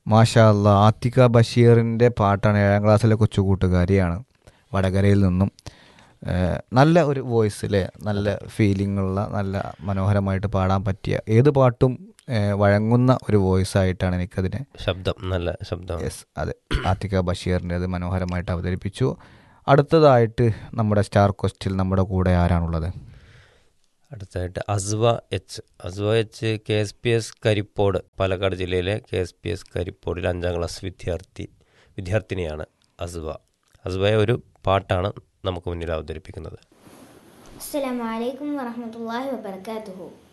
മാഷാ അല്ലാ ആത്തിക ബഷീറിൻ്റെ പാട്ടാണ് ഏഴാം ക്ലാസ്സിലെ കൊച്ചു കൂട്ടുകാരിയാണ് വടകരയിൽ നിന്നും ഏഹ് നല്ല ഒരു വോയിസ് അല്ലേ നല്ല ഫീലിംഗ് ഉള്ള നല്ല മനോഹരമായിട്ട് പാടാൻ പറ്റിയ ഏത് പാട്ടും ഏഹ് വഴങ്ങുന്ന ഒരു വോയിസ് ആയിട്ടാണ് എനിക്കതിനെ ശബ്ദം നല്ല ശബ്ദം യെസ് അതെ ആത്തിക ബഷീറിൻ്റെ അത് മനോഹരമായിട്ട് അവതരിപ്പിച്ചു അടുത്തതായിട്ട് നമ്മുടെ സ്റ്റാർ ക്വസ്റ്റിൽ നമ്മുടെ കൂടെ ആരാണുള്ളത് അടുത്തായിട്ട് Aswa H Aswa H K S P S Karippode Palakkad ജില്ലയിലെ കെ എസ് പി എസ് കരിപ്പോടിൽ അഞ്ചാം ക്ലാസ് വിദ്യാർത്ഥി വിദ്യാർത്ഥിനിയാണ് അസ്വ അസ്വയെ ഒരു പാട്ടാണ് നമുക്ക് മുന്നിൽ അവതരിപ്പിക്കുന്നത് السلام عليكم ورحمة الله وبركاته